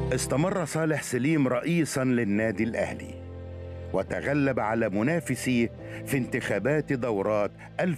استمر صالح سليم رئيسا للنادي الاهلي وتغلب على منافسيه في انتخابات دورات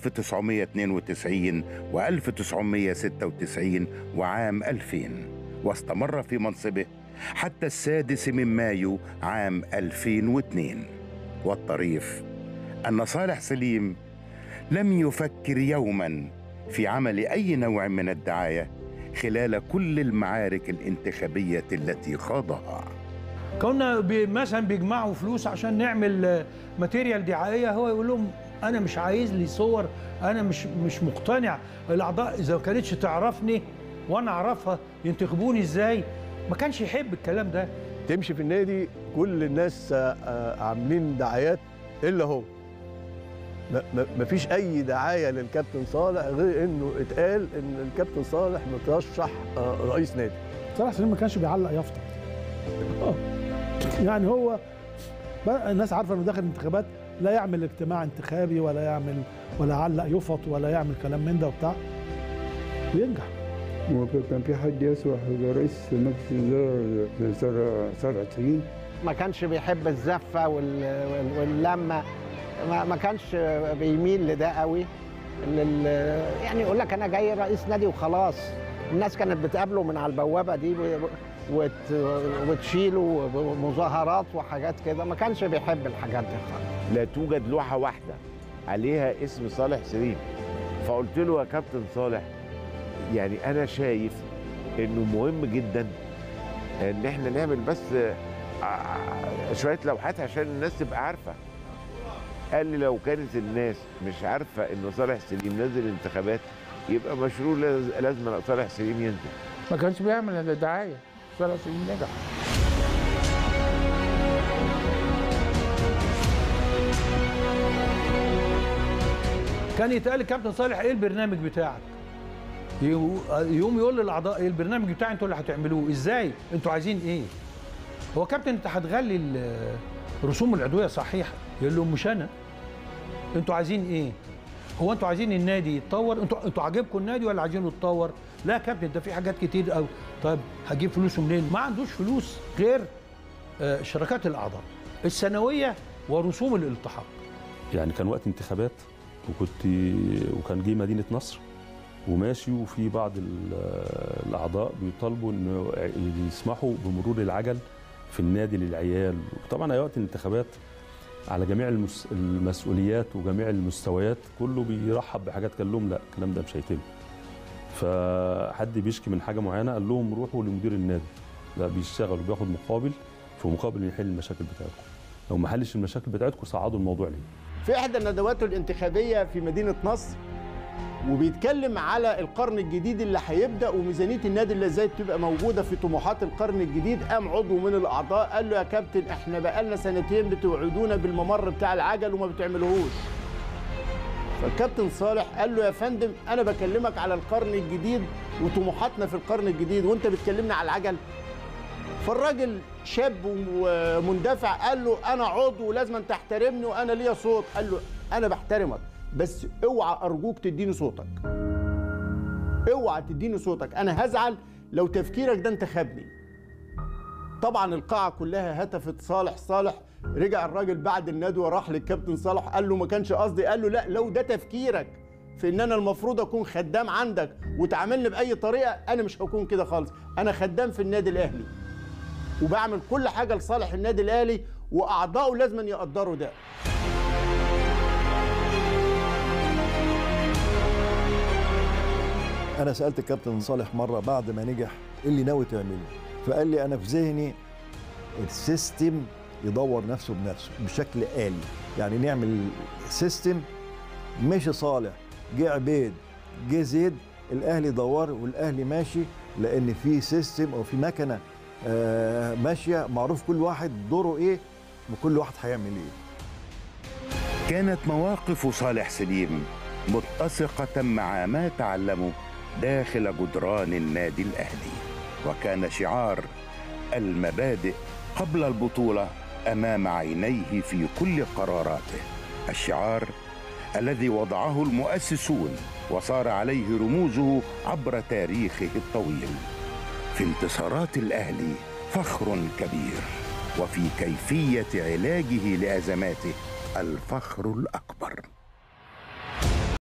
1992 و1996 وعام 2000 واستمر في منصبه حتى السادس من مايو عام 2002 والطريف أن صالح سليم لم يفكر يوما في عمل أي نوع من الدعاية خلال كل المعارك الانتخابية التي خاضها كنا بي مثلا بيجمعوا فلوس عشان نعمل آه، ماتيريال دعائيه هو يقول لهم انا مش عايز لي صور انا مش مش مقتنع الاعضاء اذا ما كانتش تعرفني وانا اعرفها ينتخبوني ازاي ما كانش يحب الكلام ده تمشي في النادي كل الناس آه، آه، عاملين دعايات الا هو ما- ما- مفيش اي دعايه للكابتن صالح غير انه اتقال ان الكابتن صالح مترشح آه، رئيس نادي صلاح سليم ما كانش بيعلق يافطه آه. يعني هو بقى الناس عارفه انه داخل انتخابات لا يعمل اجتماع انتخابي ولا يعمل ولا يعلق يفط ولا يعمل كلام من ده وبتاع وينجح وكان في حد يصلح رئيس مجلس الإدارة صار صار سليم ما كانش بيحب الزفه وال- وال- واللمه ما ما كانش بيميل لده قوي لل يعني يقول لك انا جاي رئيس نادي وخلاص الناس كانت بتقابله من على البوابه دي و- وت... وتشيله مظاهرات وحاجات كده ما كانش بيحب الحاجات دي خالص لا توجد لوحه واحده عليها اسم صالح سليم فقلت له يا كابتن صالح يعني انا شايف انه مهم جدا ان احنا نعمل بس ع- شويه لوحات عشان الناس تبقى عارفه قال لي لو كانت الناس مش عارفه ان صالح سليم نازل انتخابات يبقى مشروع لاز- لازم صالح سليم ينزل ما كانش بيعمل الا دعايه صار سليم نجح كان يتقال الكابتن صالح ايه البرنامج بتاعك يو- يقوم يقول للاعضاء ايه البرنامج بتاعي انتوا اللي هتعملوه ازاي انتوا عايزين ايه هو كابتن انت هتغلي ال- رسوم العضويه صحيحه يقول لهم مش انا انتوا عايزين ايه هو انتوا عايزين النادي يتطور انتوا انتوا عاجبكم النادي ولا عايزينه يتطور لا يا كابتن ده في حاجات كتير قوي طيب هجيب فلوسه منين ما عندوش فلوس غير آه، شركات الاعضاء السنويه ورسوم الالتحاق يعني كان وقت انتخابات وكنت وكان جه مدينه نصر وماشي وفي بعض ال- الاعضاء بيطالبوا انه يسمحوا بمرور العجل في النادي للعيال طبعا وقت الانتخابات على جميع المس... المسؤوليات وجميع المستويات كله بيرحب بحاجات قال لهم لا الكلام ده مش هيتم فحد بيشكي من حاجه معينه قال لهم روحوا لمدير النادي لا بيشتغل وبياخد مقابل في مقابل يحل المشاكل بتاعتكم لو ما حلش المشاكل بتاعتكم صعدوا الموضوع ليه في احدى ندواته الانتخابيه في مدينه نصر وبيتكلم على القرن الجديد اللي هيبدا وميزانيه النادي اللي ازاي تبقى موجوده في طموحات القرن الجديد قام عضو من الاعضاء قال له يا كابتن احنا بقالنا سنتين بتوعدونا بالممر بتاع العجل وما بتعملوهوش فالكابتن صالح قال له يا فندم انا بكلمك على القرن الجديد وطموحاتنا في القرن الجديد وانت بتكلمنا على العجل فالراجل شاب ومندفع قال له انا عضو ولازم أن تحترمني وانا ليا صوت قال له انا بحترمك بس اوعى ارجوك تديني صوتك اوعى تديني صوتك انا هزعل لو تفكيرك ده انتخبني طبعا القاعه كلها هتفت صالح صالح رجع الراجل بعد الندوه راح للكابتن صالح قال له ما كانش قصدي قال له لا لو ده تفكيرك في ان انا المفروض اكون خدام عندك وتعاملني باي طريقه انا مش هكون كده خالص انا خدام في النادي الاهلي وبعمل كل حاجه لصالح النادي الاهلي واعضائه لازم يقدروا ده انا سالت الكابتن صالح مره بعد ما نجح ايه اللي ناوي تعمله فقال لي انا في ذهني السيستم يدور نفسه بنفسه بشكل آلي يعني نعمل سيستم مشي صالح جه عبيد جه زيد الاهلي دور والاهلي ماشي لان في سيستم او في مكنه آه ماشيه معروف كل واحد دوره ايه وكل واحد هيعمل ايه كانت مواقف صالح سليم متسقة مع ما تعلمه داخل جدران النادي الأهلي وكان شعار المبادئ قبل البطولة أمام عينيه في كل قراراته الشعار الذي وضعه المؤسسون وصار عليه رموزه عبر تاريخه الطويل في انتصارات الأهلي فخر كبير وفي كيفيه علاجه لازماته الفخر الاكبر